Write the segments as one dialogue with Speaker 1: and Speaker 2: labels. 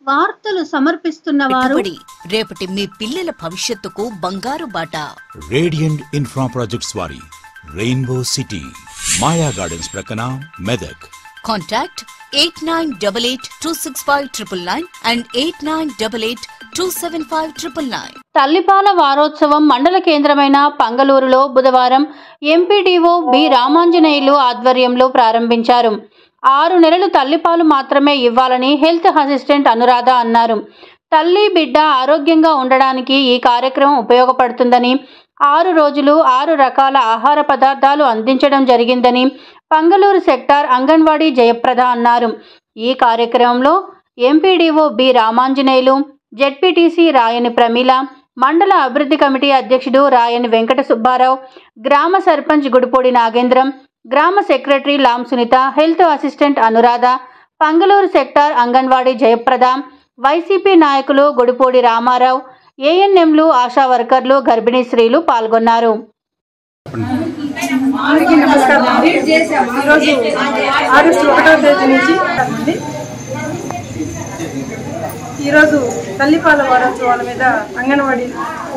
Speaker 1: వార్తలు సమర్పిస్తున్న వారు
Speaker 2: పెట్టుబడి రేపటి మీ పిల్లల భవిష్యత్తుకు బంగారు బాట
Speaker 3: రేడియంట్ ఇన్ఫ్రా ప్రాజెక్ట్స్ వారి రెయిన్బో సిటీ మాయా గార్డెన్స్ ప్రక్కన Medak
Speaker 2: contact eight nine double eight two six five triple nine and eight nine double eight two seven five triple nine
Speaker 1: తల్లిపాల వారోత్సవం మండల కేంద్రమైన పంగలూరులో బుధవారం ఎంపీడీఓ బి రామాంజనేయులు ఆధ్వర్యంలో ప్రారంభించారు ఆరు నెలలు తల్లిపాలు మాత్రమే ఇవ్వాలని హెల్త్ అసిస్టెంట్ అనురాధ అన్నారు తల్లి బిడ్డ ఆరోగ్యంగా ఉండడానికి ఈ కార్యక్రమం ఉపయోగపడుతుందని ఆరు రోజులు ఆరు రకాల ఆహార పదార్థాలు అందించడం జరిగిందని పంగలూరు సెక్టార్ అంగన్వాడీ జయప్రద అన్నారు ఈ కార్యక్రమంలో ఎంపీడీఓ బి రామాంజనేయులు జెడ్పీటీసీ రాయని ప్రమీల మండల అభివృద్ధి కమిటీ అధ్యక్షుడు రాయని వెంకట సుబ్బారావు గ్రామ సర్పంచ్ గుడిపూడి నాగేంద్రం గ్రామ సెక్రటరీ లాం Sunitha health assistant Anuradha Pangaluru sector anganwadi Jayaprada YCP నాయకులు గుడిపూడి రామారావు ఏఎన్ఎంలు ఆశా వర్కర్లు గర్భిణీ స్త్రీలు పాల్గొన్నారు
Speaker 4: అందరికీ నమస్కారం అండి ఈరోజు ఆగస్టు ఒకటో తేదీ నుంచి ఉంది ఈరోజు తల్లిపాల వారోత్సవాల మీద అంగన్వాడీ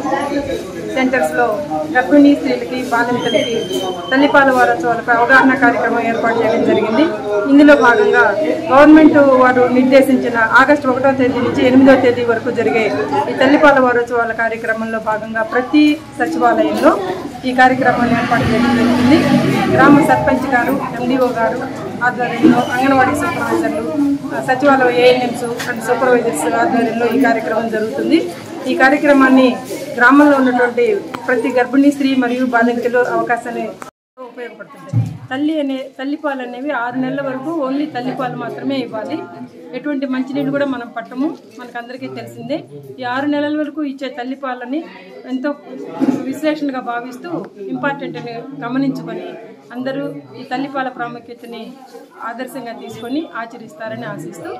Speaker 4: సెంటర్స్లో గర్భిణీ స్త్రీలకి బాలింతలకి తల్లిపాల వారోత్సవాలపై అవగాహన కార్యక్రమం ఏర్పాటు చేయడం జరిగింది ఇందులో భాగంగా గవర్నమెంట్ వారు నిర్దేశించిన ఆగస్టు ఒకటో తేదీ నుంచి ఎనిమిదో తేదీ వరకు జరిగే ఈ తల్లిపాల వారోత్సవాల కార్యక్రమంలో భాగంగా ప్రతి సచివాలయంలో ఈ కార్యక్రమాన్ని ఏర్పాటు చేయడం జరుగుతుంది గ్రామ సర్పంచ్ గారు ఎండిఓ గారు ఆధ్వర్యంలో అంగన్వాడీ సూపర్వైజర్లు సచివాలయ ఏఎన్ఎంస్ అండ్ సూపర్వైజర్స్ ఆధ్వర్యంలో ఈ కార్యక్రమం జరుగుతుంది ఈ కార్యక్రమాన్ని గ్రామంలో ఉన్నటువంటి ప్రతి గర్భిణీ స్త్రీ మరియు బాలింతలు అవకాశాన్ని ఉపయోగపడుతుంది తల్లి అనే తల్లిపాలు అనేవి ఆరు నెలల వరకు ఓన్లీ తల్లిపాలు మాత్రమే ఇవ్వాలి ఎటువంటి మంచినీళ్ళు కూడా మనం పట్టము మనకు అందరికీ తెలిసిందే ఈ ఆరు నెలల వరకు ఇచ్చే తల్లిపాలని ఎంతో విశ్లేషణగా భావిస్తూ ఇంపార్టెంట్ అని గమనించుకొని అందరూ ఈ తల్లిపాల ప్రాముఖ్యతని ఆదర్శంగా తీసుకొని ఆచరిస్తారని ఆశిస్తూ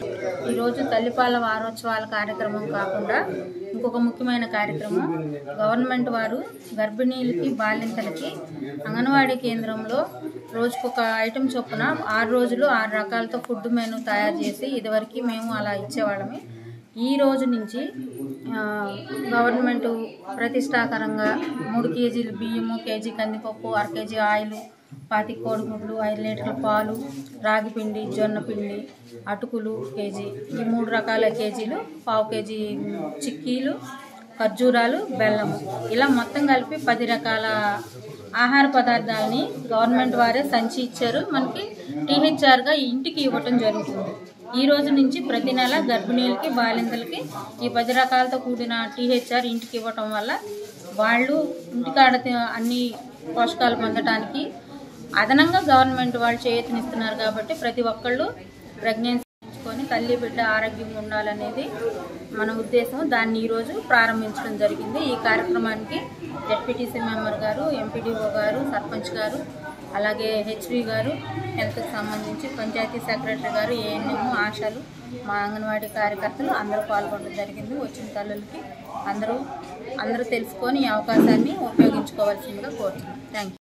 Speaker 5: ఈరోజు తల్లిపాల వారోత్సవాల కార్యక్రమం కాకుండా ఇంకొక ముఖ్యమైన కార్యక్రమం గవర్నమెంట్ వారు గర్భిణీలకి బాలింతలకి అంగన్వాడీ కేంద్రంలో రోజుకొక ఐటెం చొప్పున ఆరు రోజులు ఆరు రకాలతో ఫుడ్ మెనూ తయారు చేసి ఇదివరకు మేము అలా ఇచ్చేవాళ్ళమి ఈ రోజు నుంచి ఆ, గవర్నమెంట్ ప్రతిష్టాకరంగా మూడు కేజీలు బియ్యము కేజీ కందిపప్పు అర కేజీ ఆయిల్ పాతి కోడిగుడ్లు ఐదు లీటర్ల పాలు రాగి పిండి జొన్న పిండి అటుకులు కేజీ ఈ మూడు రకాల కేజీలు పావు కేజీ చిక్కీలు ఖర్జూరాలు బెల్లము ఇలా మొత్తం కలిపి పది రకాల ఆహార పదార్థాలని గవర్నమెంట్ వారే సంచి ఇచ్చారు మనకి టీహెచ్ఆర్గా ఇంటికి ఇవ్వటం జరుగుతుంది ఈ రోజు నుంచి ప్రతి నెల గర్భిణీలకి బాలింతలకి ఈ పది రకాలతో కూడిన టీహెచ్ఆర్ ఇంటికి ఇవ్వటం వల్ల వాళ్ళు ఇంటికాడ తి- అన్ని పోషకాలు పొందడానికి అదనంగా గవర్నమెంట్ వాళ్ళు చేయూతనిస్తున్నారు కాబట్టి ప్రతి ఒక్కళ్ళు ప్రెగ్నెన్సీ ఉంచుకొని తల్లి బిడ్డ ఆరోగ్యంగా ఉండాలనేది మన ఉద్దేశం దాన్ని ఈరోజు ప్రారంభించడం జరిగింది ఈ కార్యక్రమానికి జెడ్పీటీసీ మెంబర్ గారు ఎంపీడీఓ గారు సర్పంచ్ గారు అలాగే హెచ్వి గారు హెల్త్కి సంబంధించి పంచాయతీ సెక్రటరీ గారు ఏఎన్ఎం ఆశాలు మా అంగన్వాడీ కార్యకర్తలు అందరూ పాల్గొనడం జరిగింది వచ్చిన తల్లులకి అందరూ అందరూ తెలుసుకొని ఈ అవకాశాన్ని ఉపయోగించుకోవాల్సిందిగా కోరుతున్నాను థ్యాంక్ యూ